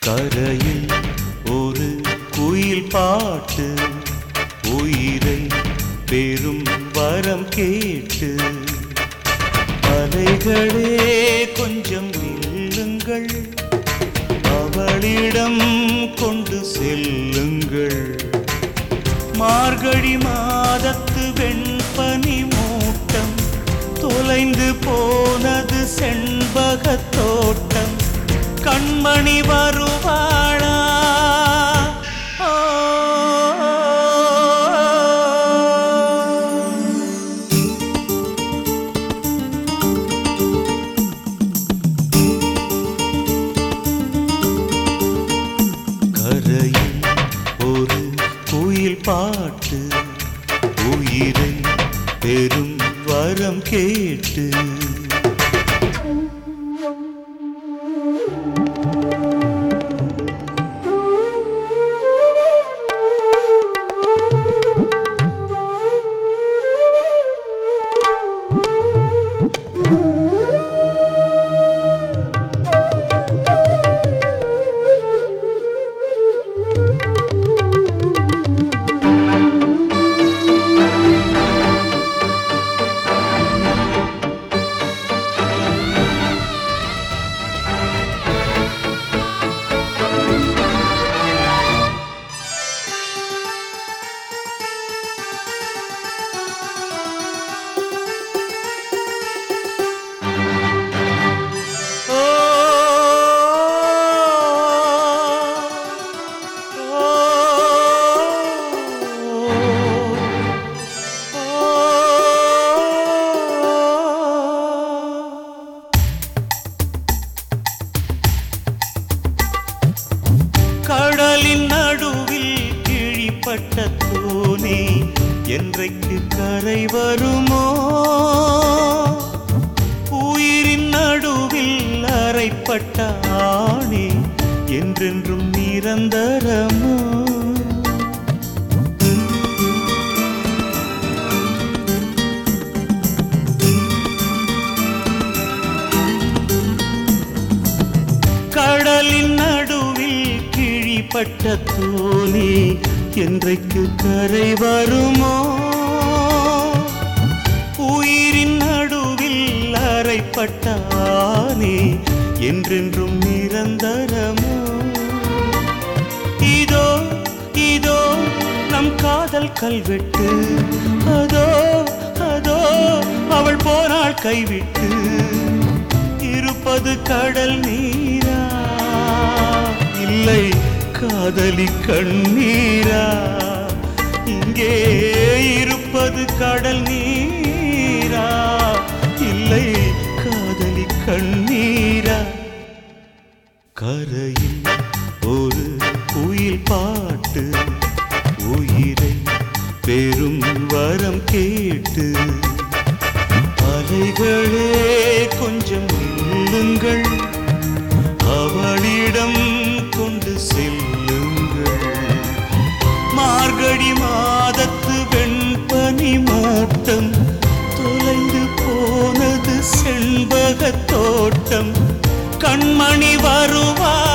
கரையில் ஒரு குயில் பாட்டு உயிரை பெரும் வரம் கேட்டு அலைகளே கொஞ்சம் நில்லுங்கள் அவளிடம் கொண்டு செல்லுங்கள் மார்கழி மாதத்து வெண்பனி மூட்டம் தொலைந்து போனது செண்பகத் தோட்டம் கண்மணி வருவாளா ஓ, கரையில் ஒரு குயில் பாட்டு உயிரை பெரும் வரம் கேட்டு ஓ, கடலின் நடுவில் கிழிப்பட்ட தூணி என்றைக்கு கரை வருமோ உயிரின் நடுவில் அறைப்பட்ட ஆணி என்றென்றும் நிரந்தரமோ கடலின் நடுவில் கிழிப்பட்ட தூணி என்றைக்கு கரை வருமோ உயிரின் நடுவில் அறைப்பட்ட ஆணி என்றென்றும் நிரந்தரமோ இதோ இதோ நம் காதல் கல்வெட்டு அதோ அதோ அவள் போனாள் கைவிட்டு இருப்பது கடல் நீரா இல்லை காதலி கண்ணீரா இங்கே இருப்பது கடல் நீரா இல்லை காதலி கண்ணீரா கரையில் ஒரு குயில் பாட்டு உயிரை பெரும் வரம் கேட்டு அலைகளே கொஞ்சம் நில்லுங்கள் அவளிடம் கொண்டு செல்லுங்கள் மார்கழி மாதத்து வெண்பனி மூட்டம் தொலைந்து போனது செண்பகத் தோட்டம் கண்மணி வருவா